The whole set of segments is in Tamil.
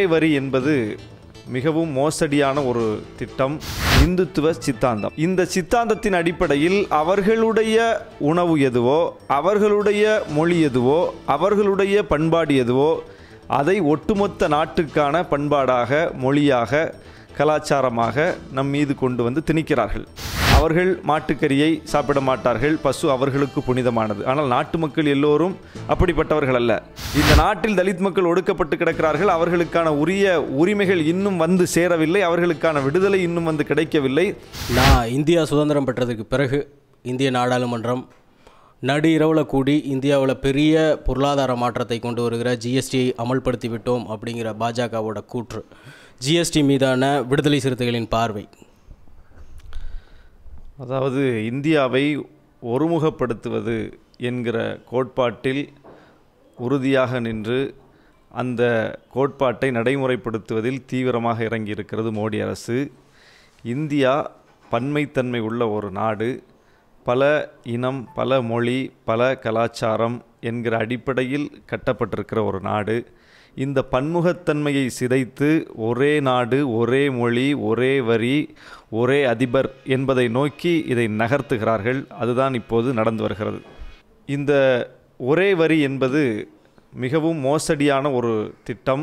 வரி என்பது மிகவும் மோசடியான ஒரு திட்டம் இந்துத்துவ சித்தாந்தம் இந்த சித்தாந்தத்தின் அடிப்படையில் அவர்களுடைய உணவு எதுவோ அவர்களுடைய மொழி எதுவோ அவர்களுடைய பண்பாடு எதுவோ அதை ஒட்டுமொத்த நாட்டுக்கான பண்பாடாக மொழியாக கலாச்சாரமாக நம் மீது கொண்டு வந்து திணிக்கிறார்கள் அவர்கள் மாட்டுக்கறியை சாப்பிட மாட்டார்கள் பசு அவர்களுக்கு புனிதமானது ஆனால் நாட்டு மக்கள் எல்லோரும் அப்படிப்பட்டவர்கள் அல்ல இந்த நாட்டில் தலித் மக்கள் ஒடுக்கப்பட்டு கிடக்கிறார்கள் அவர்களுக்கான உரிய உரிமைகள் இன்னும் வந்து சேரவில்லை அவர்களுக்கான விடுதலை இன்னும் வந்து கிடைக்கவில்லை நான் இந்தியா சுதந்திரம் பெற்றதுக்கு பிறகு இந்திய நாடாளுமன்றம் நடு இரவில் கூடி இந்தியாவில் பெரிய பொருளாதார மாற்றத்தை கொண்டு வருகிற ஜிஎஸ்டியை அமல்படுத்தி விட்டோம் அப்படிங்கிற பாஜகவோட கூற்று ஜிஎஸ்டி மீதான விடுதலை சிறுத்தைகளின் பார்வை அதாவது இந்தியாவை ஒருமுகப்படுத்துவது என்கிற கோட்பாட்டில் உறுதியாக நின்று அந்த கோட்பாட்டை நடைமுறைப்படுத்துவதில் தீவிரமாக இறங்கியிருக்கிறது மோடி அரசு இந்தியா பன்மைத்தன்மை உள்ள ஒரு நாடு பல இனம் பல மொழி பல கலாச்சாரம் என்கிற அடிப்படையில் கட்டப்பட்டிருக்கிற ஒரு நாடு இந்த பன்முகத்தன்மையை சிதைத்து ஒரே நாடு ஒரே மொழி ஒரே வரி ஒரே அதிபர் என்பதை நோக்கி இதை நகர்த்துகிறார்கள் அதுதான் இப்போது நடந்து வருகிறது இந்த ஒரே வரி என்பது மிகவும் மோசடியான ஒரு திட்டம்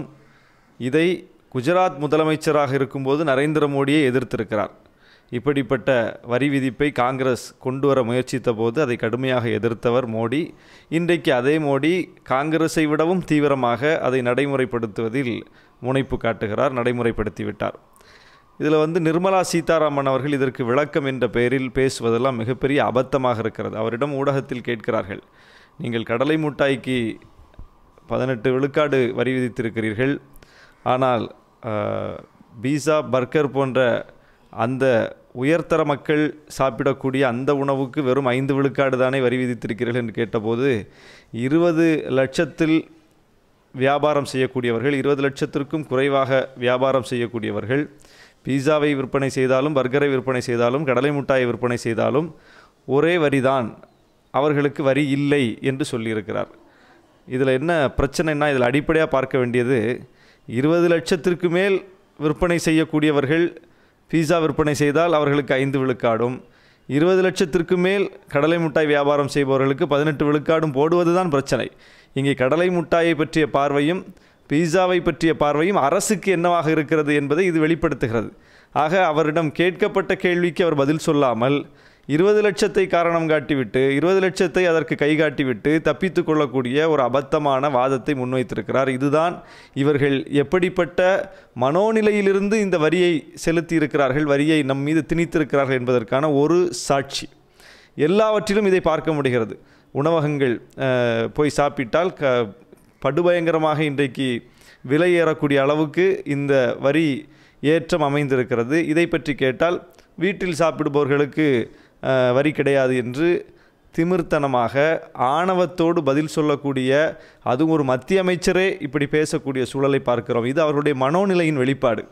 இதை குஜராத் முதலமைச்சராக இருக்கும்போது நரேந்திர மோடியை எதிர்த்திருக்கிறார் இப்படிப்பட்ட வரி விதிப்பை காங்கிரஸ் கொண்டு வர முயற்சித்த போது அதை கடுமையாக எதிர்த்தவர் மோடி இன்றைக்கு அதே மோடி காங்கிரஸை விடவும் தீவிரமாக அதை நடைமுறைப்படுத்துவதில் முனைப்பு காட்டுகிறார் நடைமுறைப்படுத்திவிட்டார் இதில் வந்து நிர்மலா சீதாராமன் அவர்கள் இதற்கு விளக்கம் என்ற பெயரில் பேசுவதெல்லாம் மிகப்பெரிய அபத்தமாக இருக்கிறது அவரிடம் ஊடகத்தில் கேட்கிறார்கள் நீங்கள் கடலை மிட்டாய்க்கு பதினெட்டு விழுக்காடு வரி விதித்திருக்கிறீர்கள் ஆனால் ஆஹ், பீஸா பர்கர் போன்ற அந்த உயர்தர மக்கள் சாப்பிடக்கூடிய அந்த உணவுக்கு வெறும் ஐந்து விழுக்காடு தானே வரி விதித்திருக்கிறீர்கள் என்று கேட்டபோது இருபது லட்சத்தில் வியாபாரம் செய்யக்கூடியவர்கள் இருபது லட்சத்திற்கும் குறைவாக வியாபாரம் செய்யக்கூடியவர்கள் பீஸாவை விற்பனை செய்தாலும் பர்கரை விற்பனை செய்தாலும் கடலை மிட்டாயை விற்பனை செய்தாலும் ஒரே வரிதான் அவர்களுக்கு வரி இல்லை என்று சொல்லியிருக்கிறார் இதில் என்ன பிரச்சனைனா இதில் அடிப்படையாக பார்க்க வேண்டியது இருபது லட்சத்திற்கு மேல் விற்பனை செய்யக்கூடியவர்கள் பீஸா விற்பனை செய்தால் அவர்களுக்கு ஐந்து விழுக்காடும் இருபது லட்சத்திற்கு மேல் கடலை மிட்டாய் வியாபாரம் செய்பவர்களுக்கு பதினெட்டு விழுக்காடும் போடுவது தான் பிரச்சனை இங்கே கடலை மிட்டாயை பற்றிய பார்வையும் பீஸாவை பற்றிய பார்வையும் அரசுக்கு என்னவாக இருக்கிறது என்பதை இது வெளிப்படுத்துகிறது ஆக அவரிடம் கேட்கப்பட்ட கேள்விக்கு அவர் பதில் சொல்லாமல் இருபது லட்சத்தை காரணம் காட்டிவிட்டு இருபது லட்சத்தை அதற்கு கை காட்டிவிட்டு தப்பித்து கொள்ளக்கூடிய ஒரு அபத்தமான வாதத்தை முன்வைத்திருக்கிறார் இதுதான் இவர்கள் எப்படிப்பட்ட மனோநிலையிலிருந்து இந்த வரியை செலுத்தி இருக்கிறார்கள் வரியை நம் மீது திணித்திருக்கிறார்கள் என்பதற்கான ஒரு சாட்சி எல்லாவற்றிலும் இதை பார்க்க முடிகிறது உணவகங்கள் அஹ், போய் சாப்பிட்டால் க படுபயங்கரமாக இன்றைக்கு விலை ஏறக்கூடிய அளவுக்கு இந்த வரி ஏற்றம் அமைந்திருக்கிறது இதை பற்றி கேட்டால் வீட்டில் சாப்பிடுபவர்களுக்கு அஹ், வரி கிடையாது என்று திமிர்த்தனமாக ஆணவத்தோடு பதில் சொல்லக்கூடிய அதுவும் ஒரு மத்திய அமைச்சரே இப்படி பேசக்கூடிய சூழலை பார்க்கிறோம் இது அவர்களுடைய மனோநிலையின் வெளிப்பாடு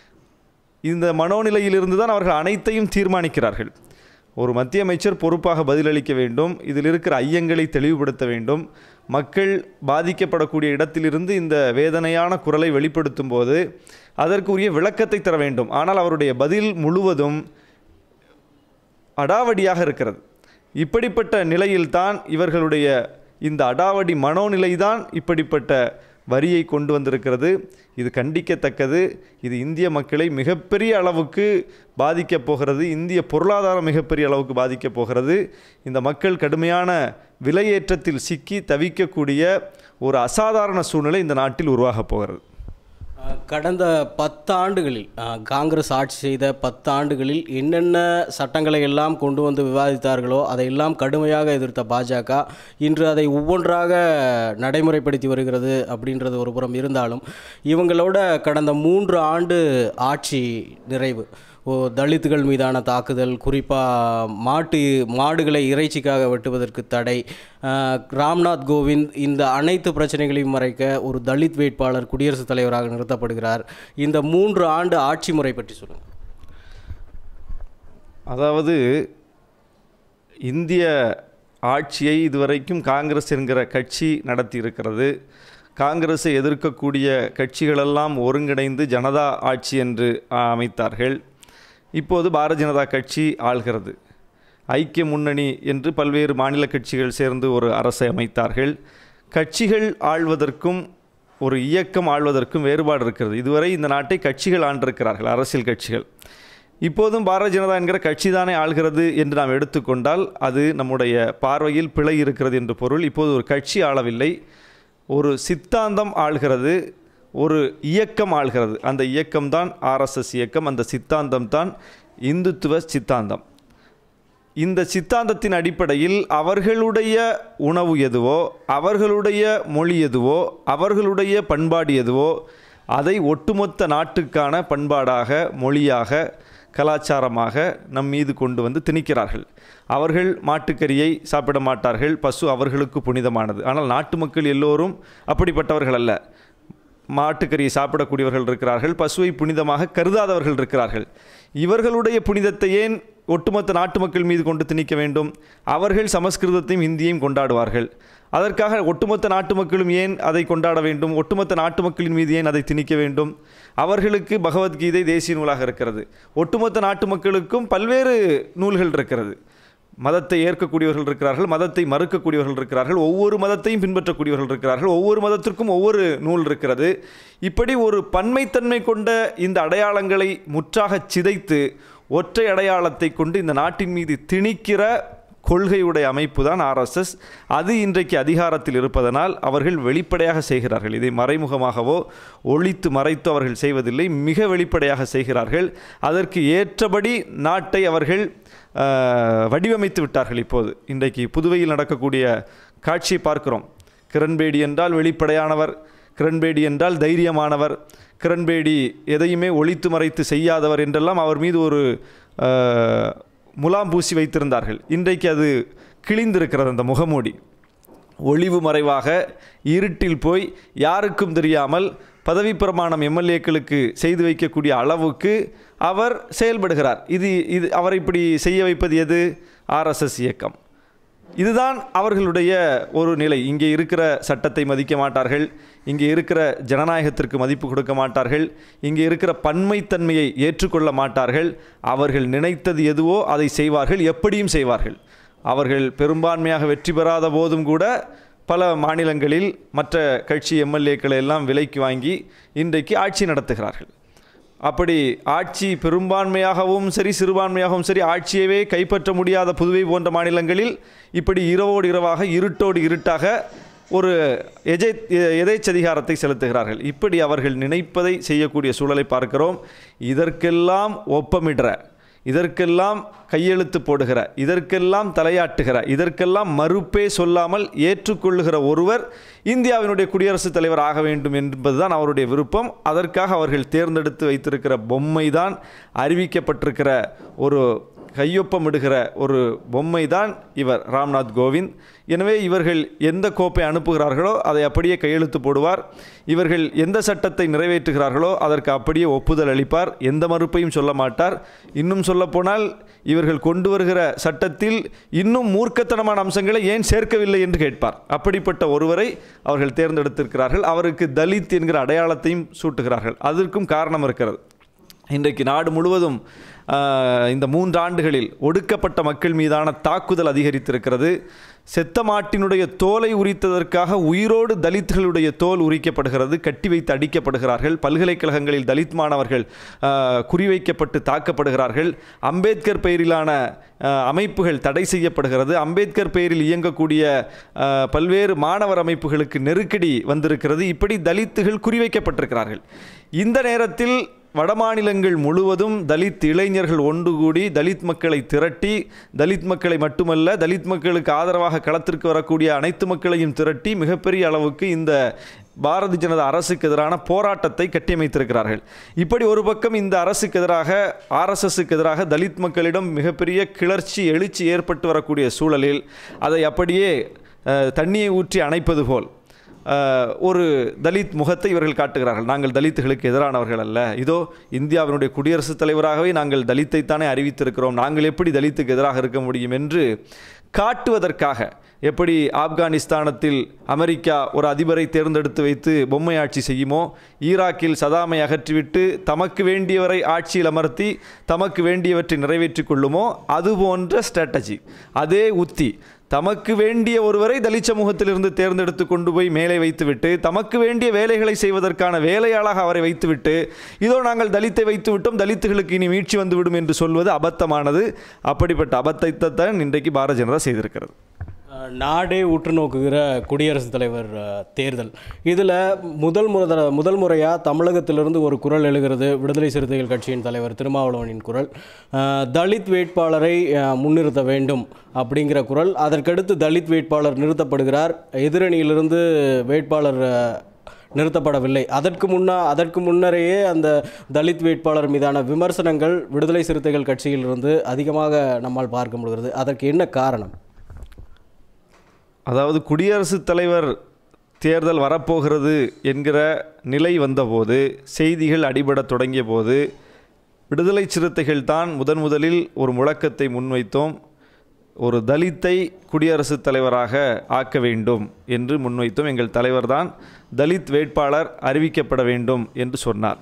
இந்த மனோநிலையிலிருந்து தான் அவர்கள் அனைத்தையும் தீர்மானிக்கிறார்கள் ஒரு மத்திய அமைச்சர் பொறுப்பாக பதிலளிக்க வேண்டும் இதில் இருக்கிற ஐயங்களை தெளிவுபடுத்த வேண்டும் மக்கள் பாதிக்கப்படக்கூடிய இடத்திலிருந்து இந்த வேதனையான குரலை வெளிப்படுத்தும் போது அதற்குரிய விளக்கத்தை தர வேண்டும் ஆனால் அவருடைய பதில் முழுவதும் அடாவடியாக இருக்கிறது இப்படிப்பட்ட நிலையில்தான் இவர்களுடைய இந்த அடாவடி மனோநிலைதான் இப்படிப்பட்ட வரியை கொண்டு வந்திருக்கிறது இது கண்டிக்கத்தக்கது இது இந்திய மக்களை மிகப்பெரிய அளவுக்கு பாதிக்கப் போகிறது இந்திய பொருளாதாரம் மிகப்பெரிய அளவுக்கு பாதிக்கப் போகிறது இந்த மக்கள் கடுமையான விலையேற்றத்தில் சிக்கி தவிக்கக்கூடிய ஒரு அசாதாரண சூழ்நிலை இந்த நாட்டில் உருவாகப் போகிறது அஹ், கடந்த பத்தாண்டுகளில் அஹ், காங்கிரஸ் ஆட்சி செய்த பத்தாண்டுகளில் என்னென்ன சட்டங்களை எல்லாம் கொண்டு வந்து விவாதித்தார்களோ அதையெல்லாம் கடுமையாக எதிர்த்த பாஜக இன்று அதை ஒவ்வொன்றாக நடைமுறைப்படுத்தி வருகிறது அப்படின்றது ஒரு புறம் இருந்தாலும் இவங்களோட கடந்த மூன்று ஆண்டு ஆட்சி நிறைவு ஓ தலித்துகள் மீதான தாக்குதல் குறிப்பாக மாட்டு மாடுகளை இறைச்சிக்காக வெட்டுவதற்கு தடை அஹ், ராம்நாத் கோவிந்த் இந்த அனைத்து பிரச்சனைகளையும் மறைக்க ஒரு தலித் வேட்பாளர் குடியரசுத் தலைவராக நிறுத்தப்படுகிறார் இந்த மூன்று ஆண்டு ஆட்சி முறை பற்றி சொல்லுங்கள் அதாவது இந்திய ஆட்சியை இதுவரைக்கும் காங்கிரஸ் என்கிற கட்சி நடத்தி இருக்கிறது காங்கிரஸை எதிர்க்கக்கூடிய கட்சிகளெல்லாம் ஒருங்கிணைந்து ஜனதா ஆட்சி என்று அமைத்தார்கள் இப்போது பாரதிய ஜனதா கட்சி ஆள்கிறது ஐக்கிய முன்னணி என்று பல்வேறு மாநில கட்சிகள் சேர்ந்து ஒரு அரசை அமைத்தார்கள் கட்சிகள் ஆள்வதற்கும் ஒரு இயக்கம் ஆள்வதற்கும் வேறுபாடு இருக்கிறது இதுவரை இந்த நாட்டை கட்சிகள் ஆண்டிருக்கிறார்கள் அரசியல் கட்சிகள் இப்போதும் பாரதிய ஜனதா என்கிற கட்சி தானே ஆள்கிறது என்று நாம் எடுத்துக்கொண்டால் அது நம்முடைய பார்வையில் பிழை இருக்கிறது என்று பொருள் இப்போது ஒரு கட்சி ஆளவில்லை ஒரு சித்தாந்தம் ஆள்கிறது ஒரு இயக்கம் ஆள்கிறது அந்த இயக்கம்தான் ஆர்எஸ்எஸ் இயக்கம் அந்த சித்தாந்தம் தான் இந்துத்துவ சித்தாந்தம் இந்த சித்தாந்தத்தின் அடிப்படையில் அவர்களுடைய உணவு எதுவோ அவர்களுடைய மொழி எதுவோ அவர்களுடைய பண்பாடு எதுவோ அதை ஒட்டுமொத்த நாட்டுக்கான பண்பாடாக மொழியாக கலாச்சாரமாக நம் மீது கொண்டு வந்து திணிக்கிறார்கள் அவர்கள் மாட்டுக்கறியை சாப்பிட மாட்டார்கள் பசு அவர்களுக்கு புனிதமானது ஆனால் நாட்டு மக்கள் எல்லோரும் அப்படிப்பட்டவர்கள் அல்ல மாட்டுக்கறியை சாப்பிடக்கூடியவர்கள் இருக்கிறார்கள் பசுவை புனிதமாக கருதாதவர்கள் இருக்கிறார்கள் இவர்களுடைய புனிதத்தை ஏன் ஒட்டுமொத்த நாட்டு மக்கள் மீது கொண்டு திணிக்க வேண்டும் அவர்கள் சமஸ்கிருதத்தையும் ஹிந்தியையும் கொண்டாடுவார்கள் அதற்காக ஒட்டுமொத்த நாட்டு மக்களும் ஏன் அதை கொண்டாட வேண்டும் ஒட்டுமொத்த நாட்டு மக்களின் மீது ஏன் அதை திணிக்க வேண்டும் அவர்களுக்கு பகவத்கீதை தேசிய நூலாக இருக்கிறது ஒட்டுமொத்த நாட்டு மக்களுக்கும் பல்வேறு நூல்கள் இருக்கிறது மதத்தை ஏற்கக்கூடியவர்கள் இருக்கிறார்கள் மதத்தை மறுக்கக்கூடியவர்கள் இருக்கிறார்கள் ஒவ்வொரு மதத்தையும் பின்பற்றக்கூடியவர்கள் இருக்கிறார்கள் ஒவ்வொரு மதத்திற்கும் ஒவ்வொரு நூல் இருக்கிறது இப்படி ஒரு பன்மைத்தன்மை கொண்ட இந்த அடையாளங்களை முற்றாக சிதைத்து ஒற்றை அடையாளத்தை கொண்டு இந்த நாட்டின் மீது திணிக்கிற கொள்கையுடைய அமைப்பு தான் ஆர்எஸ்எஸ் அது இன்றைக்கு அதிகாரத்தில் இருப்பதனால் அவர்கள் வெளிப்படையாக செய்கிறார்கள் இதை மறைமுகமாகவோ ஒழித்து மறைத்து அவர்கள் செய்வதில்லை மிக வெளிப்படையாக செய்கிறார்கள் அதற்கு ஏற்றபடி நாட்டை அவர்கள் ஆஹ், வடிவமைத்து விட்டார்கள் இப்போது இன்றைக்கு புதுவையில் நடக்கக்கூடிய காட்சியை பார்க்கிறோம் கிரண்பேடி என்றால் வெளிப்படையானவர் கிரண்பேடி என்றால் தைரியமானவர் கிரண்பேடி எதையுமே ஒழித்து மறைத்து செய்யாதவர் என்றெல்லாம் அவர் மீது ஒரு ஆஹ், முலாம் பூசி வைத்திருந்தார்கள் இன்றைக்கு அது கிழிந்திருக்கிறது அந்த முகமூடி ஒளிவு மறைவாக இருட்டில் போய் யாருக்கும் தெரியாமல் பதவி பிரமாணம் எம்எல்ஏக்களுக்கு செய்து வைக்கக்கூடிய அளவுக்கு அவர் செயல்படுகிறார் இது இது அவரை இப்படி செய்ய வைப்பது எது ஆர்எஸ்எஸ் இயக்கம் இதுதான் அவர்களுடைய ஒரு நிலை இங்கே இருக்கிற சட்டத்தை மதிக்க மாட்டார்கள் இங்கே இருக்கிற ஜனநாயகத்திற்கு மதிப்பு கொடுக்க மாட்டார்கள் இங்கே இருக்கிற பன்மைத்தன்மையை ஏற்றுக்கொள்ள மாட்டார்கள் அவர்கள் நினைத்தது எதுவோ அதை செய்வார்கள் எப்படியும் செய்வார்கள் அவர்கள் பெரும்பான்மையாக வெற்றி பெறாத போதும் கூட பல மாநிலங்களில் மற்ற கட்சி எம்எல்ஏக்களை எல்லாம் விலைக்கு வாங்கி இன்றைக்கு ஆட்சி நடத்துகிறார்கள் அப்படி ஆட்சி பெரும்பான்மையாகவும் சரி சிறுபான்மையாகவும் சரி ஆட்சியவே கைப்பற்ற முடியாத புதுவை போன்ற மாநிலங்களில் இப்படி இரவோடு இரவாக இருட்டோடு இருட்டாக ஒரு எஜை எதேச்சதிகாரத்தை செலுத்துகிறார்கள் இப்படி அவர்கள் நினைப்பதை செய்யக்கூடிய சூழலை பார்க்கிறோம் இதற்கெல்லாம் ஒப்பமிடுற இதற்கெல்லாம் கையெழுத்து போடுகிற இதற்கெல்லாம் தலையாட்டுகிற இதற்கெல்லாம் மறுப்பே சொல்லாமல் ஏற்றுக்கொள்ளுகிற ஒருவர் இந்தியாவினுடைய குடியரசுத் தலைவர் ஆக வேண்டும் என்பதுதான் அவருடைய விருப்பம் அதற்காக அவர்கள் தேர்ந்தெடுத்து வைத்திருக்கிற பொம்மை தான் அறிவிக்கப்பட்டிருக்கிற ஒரு கையொப்பமிடுகிற ஒரு பொம்மை தான் இவர் ராம்நாத் கோவிந்த் எனவே இவர்கள் எந்த கோப்பை அனுப்புகிறார்களோ அதை அப்படியே கையெழுத்து போடுவார் இவர்கள் எந்த சட்டத்தை நிறைவேற்றுகிறார்களோ அதற்கு அப்படியே ஒப்புதல் அளிப்பார் எந்த மறுப்பையும் சொல்ல மாட்டார் இன்னும் சொல்லப்போனால் இவர்கள் கொண்டு வருகிற சட்டத்தில் இன்னும் மூர்க்கத்தனமான அம்சங்களை ஏன் சேர்க்கவில்லை என்று கேட்பார் அப்படிப்பட்ட ஒருவரை அவர்கள் தேர்ந்தெடுத்திருக்கிறார்கள் அவருக்கு தலித் என்கிற அடையாளத்தையும் சூட்டுகிறார்கள் அதற்கும் காரணம் இருக்கிறது இன்றைக்கு நாடு முழுவதும் ஆஹ், இந்த மூன்று ஆண்டுகளில் ஒடுக்கப்பட்ட மக்கள் மீதான தாக்குதல் அதிகரித்திருக்கிறது செத்த மாட்டினுடைய தோலை உரித்ததற்காக உயிரோடு தலித்களுடைய தோல் உரிக்கப்படுகிறது கட்டி வைத்து அடிக்கப்படுகிறார்கள் பல்கலைக்கழகங்களில் தலித் மாணவர்கள் ஆஹ், குறிவைக்கப்பட்டு தாக்கப்படுகிறார்கள் அம்பேத்கர் பெயரிலான ஆஹ், அமைப்புகள் தடை செய்யப்படுகிறது அம்பேத்கர் பெயரில் இயங்கக்கூடிய ஆஹ், பல்வேறு மாணவர் அமைப்புகளுக்கு நெருக்கடி வந்திருக்கிறது இப்படி தலித்துகள் குறிவைக்கப்பட்டிருக்கிறார்கள் இந்த நேரத்தில் வடமாநிலங்கள் முழுவதும் தலித் இளைஞர்கள் ஒன்று கூடி தலித் மக்களை திரட்டி தலித் மக்களை மட்டுமல்ல தலித் மக்களுக்கு ஆதரவாக களத்திற்கு வரக்கூடிய அனைத்து மக்களையும் திரட்டி மிகப்பெரிய அளவுக்கு இந்த பாரதிய ஜனதா அரசுக்கு எதிரான போராட்டத்தை கட்டியமைத்திருக்கிறார்கள் இப்படி ஒரு பக்கம் இந்த அரசுக்கு எதிராக ஆர்எஸ்எஸ்க்கு எதிராக தலித் மக்களிடம் மிகப்பெரிய கிளர்ச்சி எழுச்சி ஏற்பட்டு வரக்கூடிய சூழலில் அதை அப்படியே அஹ், தண்ணியை ஊற்றி அணைப்பது போல் அஹ், ஒரு தலித் முகத்தை இவர்கள் காட்டுகிறார்கள் நாங்கள் தலித்துகளுக்கு எதிரானவர்கள் அல்ல இதோ இந்தியாவினுடைய குடியரசுத் தலைவராகவே நாங்கள் தலித்தைத்தானே அறிவித்திருக்கிறோம் நாங்கள் எப்படி தலித்துக்கு எதிராக இருக்க முடியும் என்று காட்டுவதற்காக எப்படி ஆப்கானிஸ்தானத்தில் அமெரிக்கா ஒரு அதிபரை தேர்ந்தெடுத்து வைத்து பொம்மை ஆட்சி செய்யுமோ ஈராக்கில் சதாமை அகற்றிவிட்டு தமக்கு வேண்டியவரை ஆட்சியில் அமர்த்தி தமக்கு வேண்டியவற்றை நிறைவேற்றிக் கொள்ளுமோ அதுபோன்ற ஸ்ட்ராட்டஜி அதே உத்தி தமக்கு வேண்டிய ஒருவரை தலித் சமூகத்திலிருந்து தேர்ந்தெடுத்து கொண்டு போய் மேலே வைத்துவிட்டு தமக்கு வேண்டிய வேலைகளை செய்வதற்கான வேலையாளாக அவரை வைத்துவிட்டு இதோ நாங்கள் தலித்தை வைத்து விட்டோம் தலித்துகளுக்கு இனி மீட்சி வந்துவிடும் என்று சொல்வது அபத்தமானது அப்படிப்பட்ட அபத்தத்தை தான் இன்றைக்கு பாரதிய ஜனதா செய்திருக்கிறது அஹ், நாடே உற்று நோக்குகிற குடியரசுத் தலைவர் அஹ், தேர்தல் இதில் முதல் முறை முதல் முறையாக தமிழகத்திலிருந்து ஒரு குரல் எழுகிறது விடுதலை சிறுத்தைகள் கட்சியின் தலைவர் திருமாவளவனின் குரல் அஹ், தலித் வேட்பாளரை அஹ், முன்னிறுத்த வேண்டும் அப்படிங்கிற குரல் அதற்கடுத்து தலித் வேட்பாளர் நிறுத்தப்படுகிறார் எதிரணியிலிருந்து வேட்பாளர் அஹ், நிறுத்தப்படவில்லை அதற்கு முன்னா அதற்கு முன்னரேயே அந்த தலித் வேட்பாளர் மீதான விமர்சனங்கள் விடுதலை சிறுத்தைகள் கட்சியிலிருந்து அதிகமாக நம்மால் பார்க்க முடிகிறது அதற்கு என்ன காரணம் அதாவது குடியரசுத் தலைவர் தேர்தல் வரப்போகிறது என்கிற நிலை வந்தபோது செய்திகள் அடிபடத் தொடங்கிய போது விடுதலை சிறுத்தைகள் தான் முதன் முதலில் ஒரு முழக்கத்தை முன்வைத்தோம் ஒரு தலித்தை குடியரசுத் தலைவராக ஆக்க வேண்டும் என்று முன்வைத்தோம் எங்கள் தலைவர்தான் தலித் வேட்பாளர் அறிவிக்கப்பட வேண்டும் என்று சொன்னார்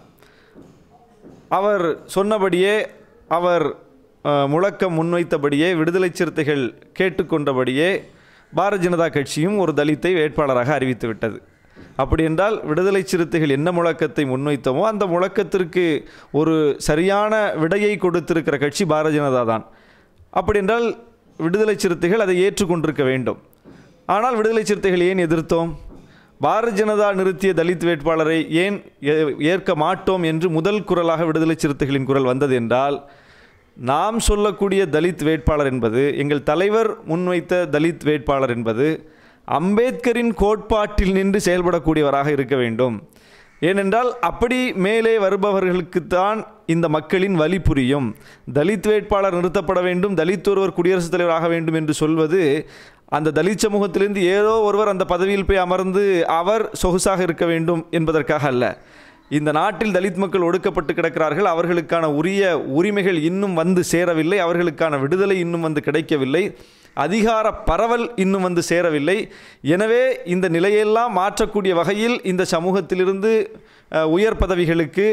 அவர் சொன்னபடியே அவர் அஹ், முழக்கம் முன்வைத்தபடியே விடுதலை சிறுத்தைகள் கேட்டுக்கொண்டபடியே பாரதிய ஜனதா கட்சியும் ஒரு தலித்தை வேட்பாளராக அறிவித்து விட்டது அப்படி என்றால் விடுதலை சிறுத்தைகள் என்ன முழக்கத்தை முன்வைத்தோமோ அந்த முழக்கத்திற்கு ஒரு சரியான விடையை கொடுத்திருக்கிற கட்சி பாரதிய ஜனதா தான் அப்படி என்றால் விடுதலை சிறுத்தைகள் அதை ஏற்றுக்கொண்டிருக்க வேண்டும் ஆனால் விடுதலை சிறுத்தைகள் ஏன் எதிர்த்தோம் பாரதிய ஜனதா நிறுத்திய தலித் வேட்பாளரை ஏன் ஏ- ஏற்க மாட்டோம் என்று முதல் குரலாக விடுதலை சிறுத்தைகளின் குரல் வந்தது என்றால் நாம் சொல்லக்கூடிய தலித் வேட்பாளர் என்பது எங்கள் தலைவர் முன்வைத்த தலித் வேட்பாளர் என்பது அம்பேத்கரின் கோட்பாட்டில் நின்று செயல்படக்கூடியவராக இருக்க வேண்டும் ஏனென்றால் அப்படி மேலே வருபவர்களுக்குத்தான் இந்த மக்களின் வலி புரியும் தலித் வேட்பாளர் நிறுத்தப்பட வேண்டும் தலித் ஒருவர் குடியரசுத் தலைவர் ஆக வேண்டும் என்று சொல்வது அந்த தலித் சமூகத்திலிருந்து ஏதோ ஒருவர் அந்த பதவியில் போய் அமர்ந்து அவர் சொகுசாக இருக்க வேண்டும் என்பதற்காக அல்ல இந்த நாட்டில் தலித் மக்கள் ஒடுக்கப்பட்டு கிடக்கிறார்கள் அவர்களுக்கான உரிய உரிமைகள் இன்னும் வந்து சேரவில்லை அவர்களுக்கான விடுதலை இன்னும் வந்து கிடைக்கவில்லை அதிகார பரவல் இன்னும் வந்து சேரவில்லை எனவே இந்த நிலையெல்லாம் மாற்றக்கூடிய வகையில் இந்த சமூகத்திலிருந்து அஹ், உயர் பதவிகளுக்கு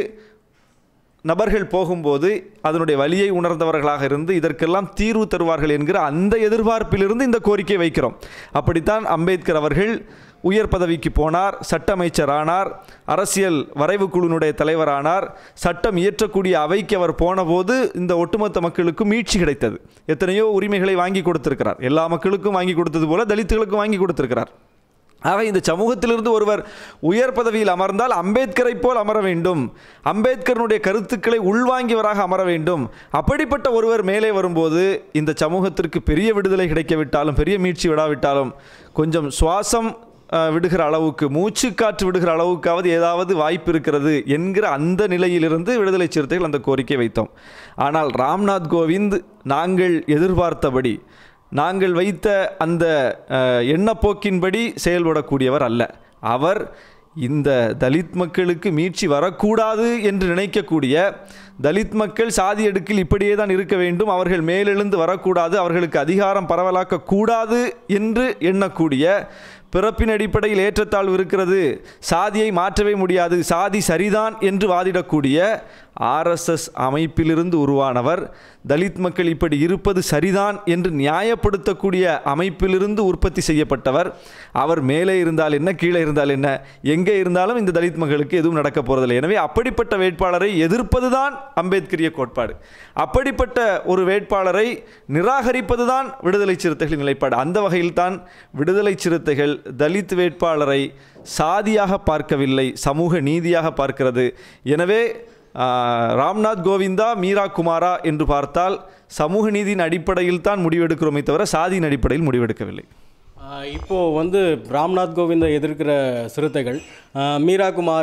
நபர்கள் போகும்போது அதனுடைய வலியை உணர்ந்தவர்களாக இருந்து இதற்கெல்லாம் தீர்வு தருவார்கள் என்கிற அந்த எதிர்பார்ப்பிலிருந்து இந்த கோரிக்கை வைக்கிறோம் அப்படித்தான் அம்பேத்கர் அவர்கள் உயர் பதவிக்கு போனார் சட்ட அமைச்சர் ஆனார் அரசியல் வரைவு குழுவினுடைய தலைவரானார் சட்டம் இயற்றக்கூடிய அவைக்கு அவர் போனபோது இந்த ஒட்டுமொத்த மக்களுக்கு மீட்சி கிடைத்தது எத்தனையோ உரிமைகளை வாங்கி கொடுத்திருக்கிறார் எல்லா மக்களுக்கும் வாங்கி கொடுத்தது போல தலித்துகளுக்கும் வாங்கி கொடுத்திருக்கிறார் ஆக இந்த சமூகத்திலிருந்து ஒருவர் உயர் பதவியில் அமர்ந்தால் அம்பேத்கரை போல் அமர வேண்டும் அம்பேத்கரனுடைய கருத்துக்களை உள்வாங்கியவராக அமர வேண்டும் அப்படிப்பட்ட ஒருவர் மேலே வரும்போது இந்த சமூகத்திற்கு பெரிய விடுதலை கிடைக்கவிட்டாலும் பெரிய மீட்சி விடாவிட்டாலும் கொஞ்சம் சுவாசம் அஹ், விடுகிற அளவுக்கு மூச்சு காற்று விடுகிற அளவுக்காவது ஏதாவது வாய்ப்பு இருக்கிறது என்கிற அந்த நிலையிலிருந்து விடுதலை சிறுத்தைகள் அந்த கோரிக்கை வைத்தோம் ஆனால் ராம்நாத் கோவிந்த் நாங்கள் எதிர்பார்த்தபடி நாங்கள் வைத்த அந்த அஹ், எண்ணப்போக்கின்படி செயல்படக்கூடியவர் அல்ல அவர் இந்த தலித் மக்களுக்கு மீட்சி வரக்கூடாது என்று நினைக்கக்கூடிய தலித் மக்கள் சாதி அடுக்கில் இப்படியே தான் இருக்க வேண்டும் அவர்கள் மேலெழுந்து வரக்கூடாது அவர்களுக்கு அதிகாரம் பரவலாக்க கூடாது என்று எண்ணக்கூடிய பிறப்பின் அடிப்படையில் ஏற்றத்தாழ்வு இருக்கிறது சாதியை மாற்றவே முடியாது சாதி சரிதான் என்று வாதிடக்கூடிய ஆர்எஸ்எஸ் அமைப்பிலிருந்து உருவானவர் தலித் மக்கள் இப்படி இருப்பது சரிதான் என்று நியாயப்படுத்தக்கூடிய அமைப்பிலிருந்து உற்பத்தி செய்யப்பட்டவர் அவர் மேலே இருந்தால் என்ன கீழே இருந்தால் என்ன எங்கே இருந்தாலும் இந்த தலித் மக்களுக்கு எதுவும் நடக்க போறதில்லை எனவே அப்படிப்பட்ட வேட்பாளரை எதிர்ப்பது தான் அம்பேத்கரிய கோட்பாடு அப்படிப்பட்ட ஒரு வேட்பாளரை நிராகரிப்பது தான் விடுதலை சிறுத்தைகளின் நிலைப்பாடு அந்த வகையில் தான் விடுதலை சிறுத்தைகள் தலித் வேட்பாளரை சாதியாக பார்க்கவில்லை சமூக நீதியாக பார்க்கிறது எனவே ஆஹ், ராம்நாத் கோவிந்தா மீரா குமாரா என்று பார்த்தால் சமூக நீதியின் அடிப்படையில் தான் முடிவெடுக்கிறோமே தவிர சாதியின் அடிப்படையில் முடிவெடுக்கவில்லை ஆஹ் இப்போ வந்து ராம்நாத் கோவிந்தை எதிர்க்கிற சிறுத்தைகள் ஆஹ் மீரா குமாரை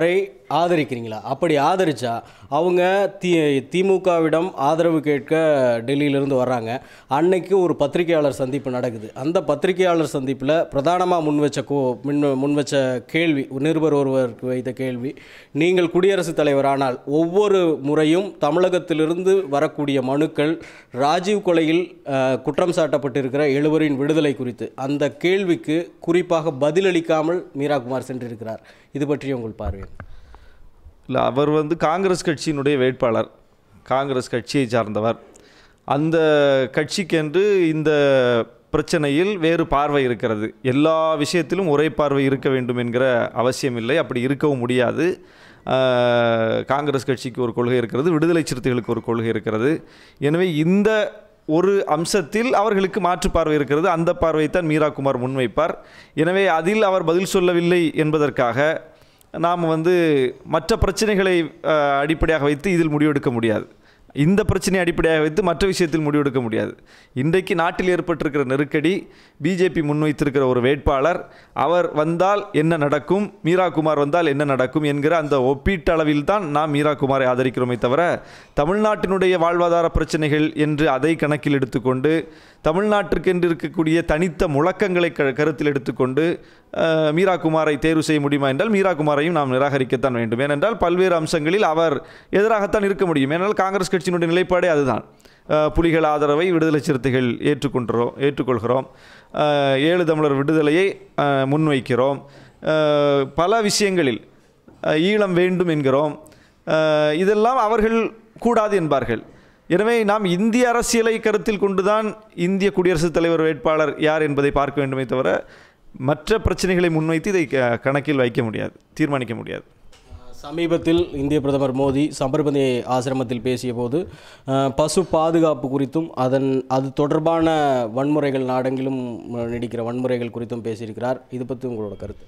ஆதரிக்கிறீங்களா அப்படி ஆதரிச்சா அவங்க தி திமுகவிடம் ஆதரவு கேட்க டெல்லியிலேருந்து வர்றாங்க அன்னைக்கு ஒரு பத்திரிகையாளர் சந்திப்பு நடக்குது அந்த பத்திரிகையாளர் சந்திப்பில் பிரதானமாக முன் வச்ச கோ முன் முன் வச்ச கேள்வி நிருபர் ஒருவருக்கு வைத்த கேள்வி நீங்கள் குடியரசுத் தலைவரானால் ஒவ்வொரு முறையும் தமிழகத்திலிருந்து வரக்கூடிய மனுக்கள் ராஜீவ் கொலையில் அஹ், குற்றம் சாட்டப்பட்டிருக்கிற எழுவரின் விடுதலை குறித்து அந்த கேள்விக்கு குறிப்பாக பதிலளிக்காமல் மீரா குமார் சென்றிருக்கிறார் இது பற்றி உங்கள் பார்வை இல்லை அவர் வந்து காங்கிரஸ் கட்சியினுடைய வேட்பாளர் காங்கிரஸ் கட்சியை சார்ந்தவர் அந்த கட்சிக்கென்று இந்த பிரச்சனையில் வேறு பார்வை இருக்கிறது எல்லா விஷயத்திலும் ஒரே பார்வை இருக்க வேண்டும் என்கிற அவசியம் இல்லை அப்படி இருக்கவும் முடியாது ஆஹ், காங்கிரஸ் கட்சிக்கு ஒரு கொள்கை இருக்கிறது விடுதலை சிறுத்தைகளுக்கு ஒரு கொள்கை இருக்கிறது எனவே இந்த ஒரு அம்சத்தில் அவர்களுக்கு மாற்று பார்வை இருக்கிறது அந்த பார்வையைத்தான் மீரா குமார் முன்வைப்பார் எனவே அதில் அவர் பதில் சொல்லவில்லை என்பதற்காக நாம் வந்து மற்ற பிரச்சனைகளை அஹ், அடிப்படையாக வைத்து இதில் முடிவெடுக்க முடியாது இந்த பிரச்சனையை அடிப்படையாக வைத்து மற்ற விஷயத்தில் முடிவெடுக்க முடியாது இன்றைக்கு நாட்டில் ஏற்பட்டிருக்கிற நெருக்கடி பிஜேபி முன்வைத்திருக்கிற ஒரு வேட்பாளர் அவர் வந்தால் என்ன நடக்கும் மீரா குமார் வந்தால் என்ன நடக்கும் என்கிற அந்த ஒப்பீட்டளவில் தான் நாம் மீரா குமாரை ஆதரிக்கிறோமே தவிர தமிழ்நாட்டினுடைய வாழ்வாதார பிரச்சனைகள் என்று அதை கணக்கில் எடுத்துக்கொண்டு தமிழ்நாட்டிற்கென்று இருக்கக்கூடிய தனித்த முழக்கங்களை க கருத்தில் எடுத்துக்கொண்டு அஹ், மீரா குமாரை தேர்வு செய்ய முடியுமா என்றால் மீரா குமாரையும் நாம் நிராகரிக்கத்தான் வேண்டும் ஏனென்றால் பல்வேறு அம்சங்களில் அவர் எதிராகத்தான் இருக்க முடியும் ஏனென்றால் காங்கிரஸ் கட்சியினுடைய நிலைப்பாடே அதுதான் அஹ், புலிகள் ஆதரவை விடுதலை சிறுத்தைகள் ஏற்றுக்கொண்டோம் ஏற்றுக்கொள்கிறோம் அஹ், ஏழு தமிழர் விடுதலையை அஹ், முன்வைக்கிறோம் அஹ், பல விஷயங்களில் அஹ், ஈழம் வேண்டும் என்கிறோம் அஹ், இதெல்லாம் அவர்கள் கூடாது என்பார்கள் எனவே நாம் இந்திய அரசியலை கருத்தில் கொண்டுதான் இந்திய குடியரசுத் தலைவர் வேட்பாளர் யார் என்பதை பார்க்க வேண்டுமே தவிர மற்ற பிரச்சனைகளை முன்வைத்து இதை க- கணக்கில் வைக்க முடியாது தீர்மானிக்க முடியாது சமீபத்தில் இந்திய பிரதமர் மோடி சபர்மதி ஆசிரமத்தில் பேசிய போது அஹ், பசு பாதுகாப்பு குறித்தும் அதன் அது தொடர்பான வன்முறைகள் நாடெங்கிலும் நீடிக்கிற வன்முறைகள் குறித்தும் பேசியிருக்கிறார் இது பற்றி உங்களோட கருத்து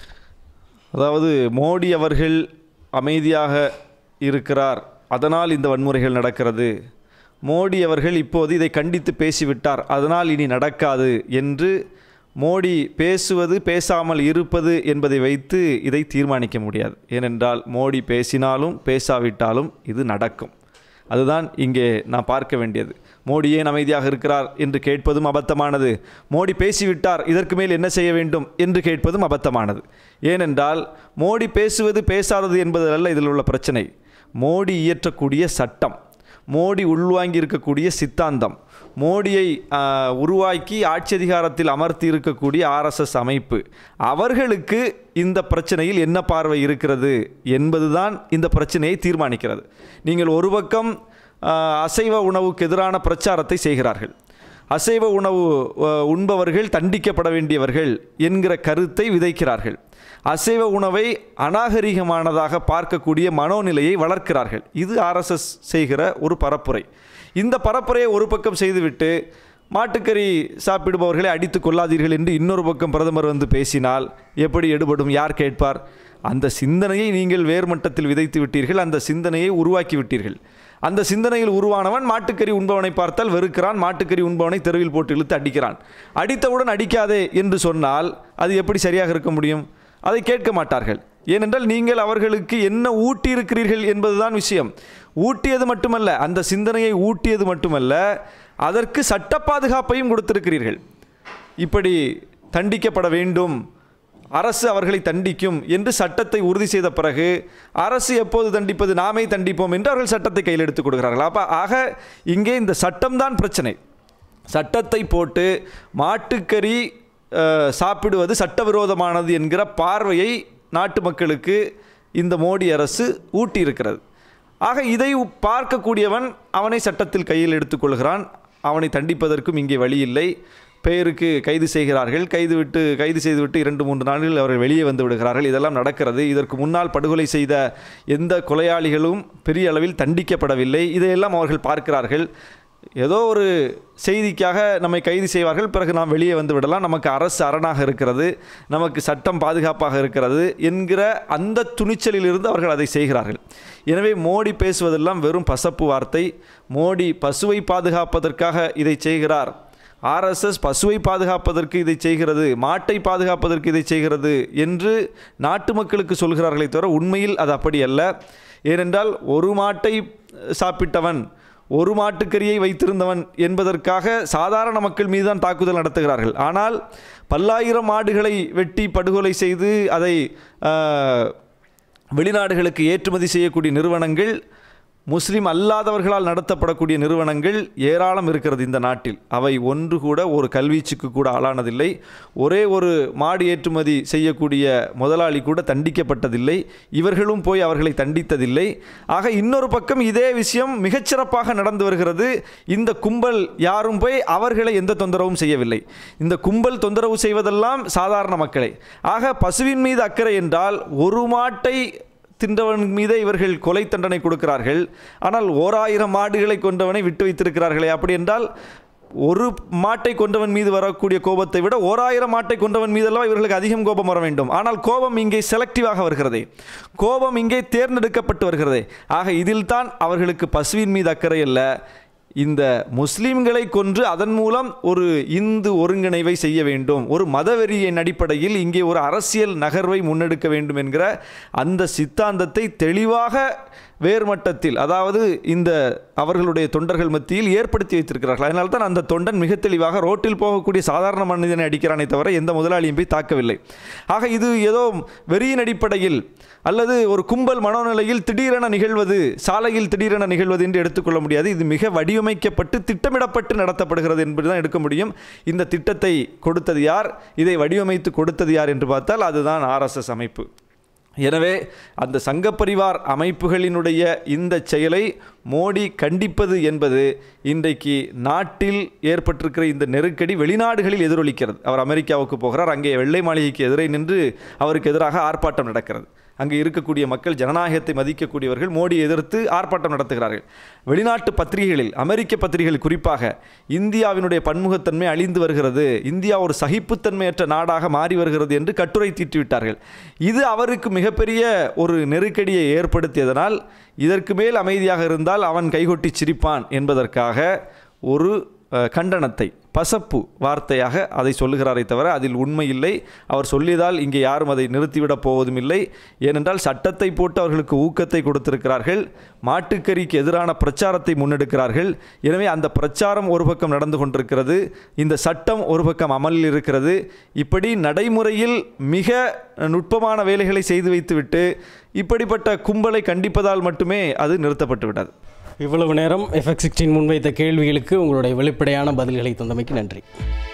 அதாவது மோடி அவர்கள் அமைதியாக இருக்கிறார் அதனால் இந்த வன்முறைகள் நடக்கிறது மோடி அவர்கள் இப்போது இதை கண்டித்து பேசிவிட்டார் அதனால் இனி நடக்காது என்று மோடி பேசுவது பேசாமல் இருப்பது என்பதை வைத்து இதை தீர்மானிக்க முடியாது ஏனென்றால் மோடி பேசினாலும் பேசாவிட்டாலும் இது நடக்கும் அதுதான் இங்கே நான் பார்க்க வேண்டியது மோடி ஏன் அமைதியாக இருக்கிறார் என்று கேட்பதும் அபத்தமானது மோடி பேசிவிட்டார் இதற்கு மேல் என்ன செய்ய வேண்டும் என்று கேட்பதும் அபத்தமானது ஏனென்றால் மோடி பேசுவது பேசாதது என்பது அல்ல இதில் உள்ள பிரச்சனை மோடி இயற்றக்கூடிய சட்டம் மோடி உள்வாங்கி இருக்கக்கூடிய சித்தாந்தம் மோடியை ஆ, உருவாக்கி ஆட்சி அதிகாரத்தில் அமர்த்தி இருக்கக்கூடிய ஆர்எஸ்எஸ் அமைப்பு அவர்களுக்கு இந்த பிரச்சனையில் என்ன பார்வை இருக்கிறது என்பதுதான் இந்த பிரச்சனையை தீர்மானிக்கிறது நீங்கள் ஒரு பக்கம் ஆ, அசைவ உணவுக்கு எதிரான பிரச்சாரத்தை செய்கிறார்கள் அசைவ உணவு அ, உண்பவர்கள் தண்டிக்கப்பட வேண்டியவர்கள் என்கிற கருத்தை விதைக்கிறார்கள் அசைவ உணவை அநாகரிகமானதாக பார்க்கக்கூடிய மனோநிலையை வளர்க்கிறார்கள் இது ஆர்எஸ்எஸ் செய்கிற ஒரு பரப்புரை இந்த பரப்புரையை ஒரு பக்கம் செய்துவிட்டு மாட்டுக்கறி சாப்பிடுபவர்களை அடித்து கொள்ளாதீர்கள் என்று இன்னொரு பக்கம் பிரதமர் வந்து பேசினால் எப்படி எடுபடும் யார் கேட்பார் அந்த சிந்தனையை நீங்கள் வேர் மட்டத்தில் விதைத்து விட்டீர்கள் அந்த சிந்தனையை உருவாக்கி விட்டீர்கள் அந்த சிந்தனையில் உருவானவன் மாட்டுக்கறி உண்பவனை பார்த்தால் வெறுக்கிறான் மாட்டுக்கறி உண்பவனை தெருவில் போட்டு இழுத்து அடிக்கிறான் அடித்தவுடன் அடிக்காதே என்று சொன்னால் அது எப்படி சரியாக இருக்க முடியும் அதை கேட்க மாட்டார்கள் ஏனென்றால் நீங்கள் அவர்களுக்கு என்ன ஊட்டி இருக்கிறீர்கள் என்பதுதான் விஷயம் ஊட்டியது மட்டுமல்ல அந்த சிந்தனையை ஊட்டியது மட்டுமல்ல அதற்கு சட்ட பாதுகாப்பையும் கொடுத்திருக்கிறீர்கள் இப்படி தண்டிக்கப்பட வேண்டும் அரசு அவர்களை தண்டிக்கும் என்று சட்டத்தை உறுதி செய்த பிறகு அரசு எப்போது தண்டிப்பது நாமே தண்டிப்போம் என்று அவர்கள் சட்டத்தை கையில் எடுத்துக் கொடுக்கிறார்கள் அப்போ ஆக இங்கே இந்த சட்டம்தான் பிரச்சனை சட்டத்தை போட்டு மாட்டுக்கறி அஹ், சாப்பிடுவது சட்டவிரோதமானது என்கிற பார்வையை நாட்டு மக்களுக்கு இந்த மோடி அரசு ஊட்டியிருக்கிறது ஆக இதை பார்க்கக்கூடியவன் அவனை சட்டத்தில் கையில் எடுத்துக்கொள்கிறான் அவனை தண்டிப்பதற்கும் இங்கே வழி இல்லை பெயருக்கு கைது செய்கிறார்கள் கைது விட்டு கைது செய்துவிட்டு இரண்டு மூன்று நாட்களில் அவர்கள் வெளியே வந்து விடுகிறார்கள் இதெல்லாம் நடக்கிறது இதற்கு முன்னால் படுகொலை செய்த எந்த கொலையாளிகளும் பெரிய அளவில் தண்டிக்கப்படவில்லை இதையெல்லாம் அவர்கள் பார்க்கிறார்கள் ஏதோ ஒரு செய்திக்காக நம்மை கைது செய்வார்கள் பிறகு நாம் வெளியே வந்து விடலாம் நமக்கு அரசு அரணாக இருக்கிறது நமக்கு சட்டம் பாதுகாப்பாக இருக்கிறது என்கிற அந்த துணிச்சலிலிருந்து அவர்கள் அதை செய்கிறார்கள் எனவே மோடி பேசுவதெல்லாம் வெறும் பசப்பு வார்த்தை மோடி பசுவை பாதுகாப்பதற்காக இதை செய்கிறார் ஆர்எஸ்எஸ் பசுவை பாதுகாப்பதற்கு இதை செய்கிறது மாட்டை பாதுகாப்பதற்கு இதை செய்கிறது என்று நாட்டு மக்களுக்கு சொல்கிறார்களே தவிர உண்மையில் அது அப்படி அல்ல ஏனென்றால் ஒரு மாட்டை சாப்பிட்டவன் ஒரு மாட்டுக்கறியை வைத்திருந்தவன் என்பதற்காக சாதாரண மக்கள் மீது தான் தாக்குதல் நடத்துகிறார்கள் ஆனால் பல்லாயிரம் மாடுகளை வெட்டி படுகொலை செய்து அதை ஆஹ், வெளிநாடுகளுக்கு ஏற்றுமதி செய்யக்கூடிய நிறுவனங்கள் முஸ்லிம் அல்லாதவர்களால் நடத்தப்படக்கூடிய நிறுவனங்கள் ஏராளம் இருக்கிறது இந்த நாட்டில் அவை ஒன்று கூட ஒரு கல்வீச்சுக்கு கூட ஆளானதில்லை ஒரே ஒரு மாடு ஏற்றுமதி செய்யக்கூடிய முதலாளி கூட தண்டிக்கப்பட்டதில்லை இவர்களும் போய் அவர்களை தண்டித்ததில்லை ஆக இன்னொரு பக்கம் இதே விஷயம் மிகச்சிறப்பாக நடந்து வருகிறது இந்த கும்பல் யாரும் போய் அவர்களை எந்த தொந்தரவும் செய்யவில்லை இந்த கும்பல் தொந்தரவு செய்வதெல்லாம் சாதாரண மக்களை ஆக பசுவின் மீது அக்கறை என்றால் ஒரு மாட்டை தின்றவன் மீதே இவர்கள் கொலை தண்டனை கொடுக்கிறார்கள் ஆனால் ஓராயிரம் மாடுகளை கொண்டவனை விட்டு வைத்திருக்கிறார்களே அப்படி என்றால் ஒரு மாட்டை கொண்டவன் மீது வரக்கூடிய கோபத்தை விட ஓராயிரம் மாட்டை கொண்டவன் மீதெல்லாம் இவர்களுக்கு அதிகம் கோபம் வர வேண்டும் ஆனால் கோபம் இங்கே செலக்டிவாக வருகிறதே கோபம் இங்கே தேர்ந்தெடுக்கப்பட்டு வருகிறதே ஆக இதில்தான் அவர்களுக்கு பசுவின் மீது அக்கறை அல்ல இந்த முஸ்லிம்களை கொன்று அதன் மூலம் ஒரு இந்து ஒருங்கிணைவை செய்ய வேண்டும் ஒரு மதவெறியின் அடிப்படையில் இங்கே ஒரு அரசியல் நகர்வை முன்னெடுக்க வேண்டும் என்கிற அந்த சித்தாந்தத்தை தெளிவாக வேர்மட்டத்தில் அதாவது இந்த அவர்களுடைய தொண்டர்கள் மத்தியில் ஏற்படுத்தி வைத்திருக்கிறார்கள் அதனால தான் அந்த தொண்டன் மிக தெளிவாக ரோட்டில் போகக்கூடிய சாதாரண மனிதனை அடிக்கிறானே தவிர எந்த முதலாளியும் போய் தாக்கவில்லை ஆக இது ஏதோ வெறியின் அடிப்படையில் அல்லது ஒரு கும்பல் மனோநிலையில் திடீரென நிகழ்வது சாலையில் திடீரென நிகழ்வது என்று எடுத்துக்கொள்ள முடியாது இது மிக வடிவமைக்கப்பட்டு திட்டமிடப்பட்டு நடத்தப்படுகிறது என்பதுதான் எடுக்க முடியும் இந்த திட்டத்தை கொடுத்தது யார் இதை வடிவமைத்து கொடுத்தது யார் என்று பார்த்தால் அதுதான் ஆர்எஸ்எஸ் அமைப்பு எனவே அந்த சங்கப்பரிவார் அமைப்புகளினுடைய இந்த செயலை மோடி கண்டிப்பது என்பது இன்றைக்கு நாட்டில் ஏற்பட்டிருக்கிற இந்த நெருக்கடி வெளிநாடுகளில் எதிரொலிக்கிறது அவர் அமெரிக்காவுக்கு போகிறார் அங்கே வெள்ளை மாளிகைக்கு எதிரே நின்று அவருக்கு எதிராக ஆர்ப்பாட்டம் நடக்கிறது அங்கே இருக்கக்கூடிய மக்கள் ஜனநாயகத்தை மதிக்கக்கூடியவர்கள் மோடி எதிர்த்து ஆர்ப்பாட்டம் நடத்துகிறார்கள் வெளிநாட்டு பத்திரிகைகளில் அமெரிக்க பத்திரிகைகள் குறிப்பாக இந்தியாவினுடைய பன்முகத்தன்மை அழிந்து வருகிறது இந்தியா ஒரு சகிப்புத்தன்மையற்ற நாடாக மாறி வருகிறது என்று கட்டுரை தீட்டிவிட்டார்கள் இது அவருக்கு மிகப்பெரிய ஒரு நெருக்கடியை ஏற்படுத்தியதனால் இதற்கு மேல் அமைதியாக இருந்தால் அவன் கைகொட்டி சிரிப்பான் என்பதற்காக ஒரு அஹ், கண்டனத்தை பசப்பு வார்த்தையாக அதை சொல்லுகிறாரே தவிர அதில் உண்மை இல்லை அவர் சொல்லியதால் இங்கே யாரும் அதை நிறுத்திவிடப் போவதும் இல்லை ஏனென்றால் சட்டத்தை போட்டு அவர்களுக்கு ஊக்கத்தை கொடுத்திருக்கிறார்கள் மாட்டுக்கறிக்கு எதிரான பிரச்சாரத்தை முன்னெடுக்கிறார்கள் எனவே அந்த பிரச்சாரம் ஒரு பக்கம் நடந்து கொண்டிருக்கிறது இந்த சட்டம் ஒரு பக்கம் அமலில் இருக்கிறது இப்படி நடைமுறையில் மிக நுட்பமான வேலைகளை செய்து வைத்துவிட்டு இப்படிப்பட்ட கும்பலை கண்டிப்பதால் மட்டுமே அது நிறுத்தப்பட்டு விடாது இவ்வளவு நேரம் எஃப்எக்ஸ் சிக்ஸ்டீன் முன்வைத்த கேள்விகளுக்கு உங்களுடைய வெளிப்படையான பதில்களை தந்தமைக்கு நன்றி